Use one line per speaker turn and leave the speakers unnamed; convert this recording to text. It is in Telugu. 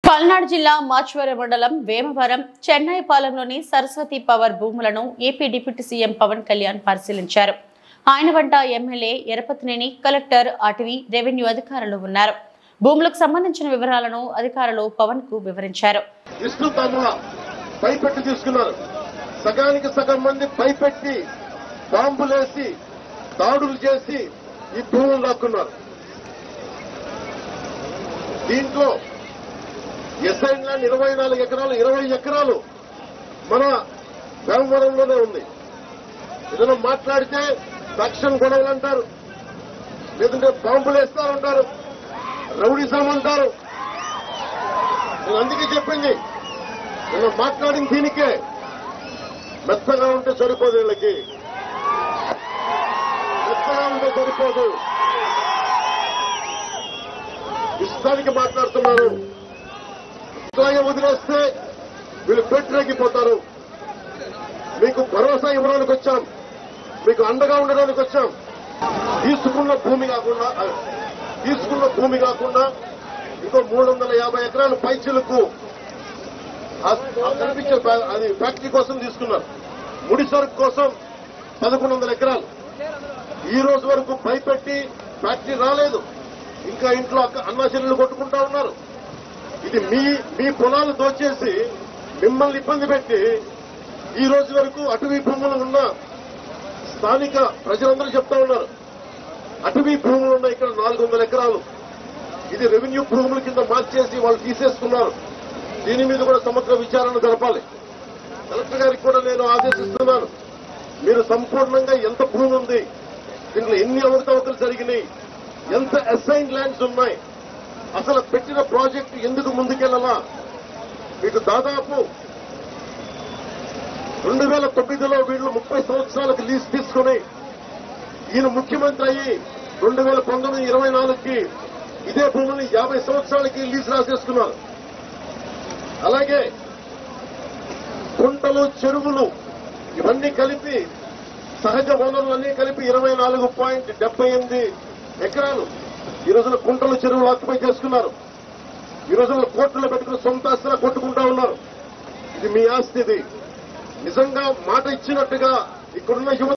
పల్నాడు జిల్లా మాచువర మండలం వేమవరం చెన్నై పాలెంలోని సరస్వతి పవర్ భూములను AP deputy CM Pawan Kalyan పరిశీలించారు ఆయన వెంట ఎమ్మెల్యే ఎరపతినేని కలెక్టర్ అటవీ రెవెన్యూ అధికారులు ఉన్నారు భూములకు సంబంధించిన వివరాలను అధికారులు పవన్ కు వివరించారు
విష్ణు తమ్ముల పైపెట్టి తీసుకున్నారు సగానికి సగం మంది పైపెట్టి బాంబులేసి దాడులు చేసి ఈ భూములు లాక్కున్నారు దీంట్లో ఎస్ఐన్ ల్యాండ్ ఇరవై నాలుగు ఎకరాలు ఇరవై ఎకరాలు మన భీమవరంలోనే ఉంది ఏదైనా మాట్లాడితే రక్షణ గొడవలు అంటారు లేదంటే బాంబులు వేస్తారంటారు రౌడీసం అంటారు నేను అందుకే చెప్పింది నేను మాట్లాడిన దీనికే మెత్తగా ఉంటే సరిపోదు వీళ్ళకి మెత్తగా ఉంటే సరిపోదు ఇష్టానికి మాట్లాడుతున్నారు ఇట్లాగే వదిలేస్తే వీళ్ళు పెట్టిరెక్కిపోతారు మీకు భరోసా ఇవ్వడానికి వచ్చాం మీకు అండగా ఉండడానికి వచ్చాం తీసుకున్న భూమి కాకుండా తీసుకున్న భూమి కాకుండా ఇంకో మూడు వందల యాభై ఎకరాలు పైచిలకు ఆ- ఆ కనిపించే ఫ్యా- అది ఫ్యాక్టరీ కోసం తీసుకున్నారు ముడి సరుకు కోసం పదకొండు వందల ఎకరాలు ఈ రోజు వరకు భయపెట్టి ఫ్యాక్టరీ రాలేదు ఇంకా ఇంట్లో అక్క అన్నా చెల్లెలు కొట్టుకుంటా ఉన్నారు ఇది మీ మీ పొలాలు దోచేసి మిమ్మల్ని ఇబ్బంది పెట్టి ఈ రోజు వరకు అటవీ భూములు ఉన్న స్థానిక ప్రజలందరూ చెప్తా ఉన్నారు అటవీ భూములు ఉన్న ఇక్కడ నాలుగు వందల ఎకరాలు ఇది రెవెన్యూ భూముల కింద మార్చేసి వాళ్ళు తీసేసుకున్నారు దీని మీద కూడా సమగ్ర విచారణ జరపాలి కలెక్టర్ గారికి కూడా నేను ఆదేశిస్తున్నాను మీరు సంపూర్ణంగా ఎంత భూమి ఉంది దీంట్లో ఎన్ని అవకతవకలు జరిగినాయి ఎంత అసైన్ ల్యాండ్స్ ఉన్నాయి అసలు పెట్టిన ప్రాజెక్ట్ ఎందుకు ముందుకెళ్ళాలా మీకు దాదాపు రెండు వేల తొమ్మిదిలో వీళ్ళు ముప్పై సంవత్సరాలకు లీజ్ తీసుకుని ఈయన ముఖ్యమంత్రి అయ్యి రెండు వేల పంతొమ్మిది ఇరవై నాలుగుకి ఇదే భూమిని యాభై సంవత్సరాలకి లీజ్ రాసేసుకున్నారు అలాగే కుంటలు చెరువులు ఇవన్నీ కలిపి సహజ వనరులన్నీ కలిపి ఇరవై నాలుగు పాయింట్ డెబ్బై ఎనిమిది ఎకరాలు ఈ రోజున కుంటలు చెరువులు ఆక్యుపై చేసుకున్నారు ఈ రోజున కోర్టులో పెట్టుకుని సొంత ఆస్తిలా కొట్టుకుంటా ఉన్నారు ఇది మీ ఆస్తి ఇది నిజంగా మాట ఇచ్చినట్టుగా ఇక్కడున్న యువత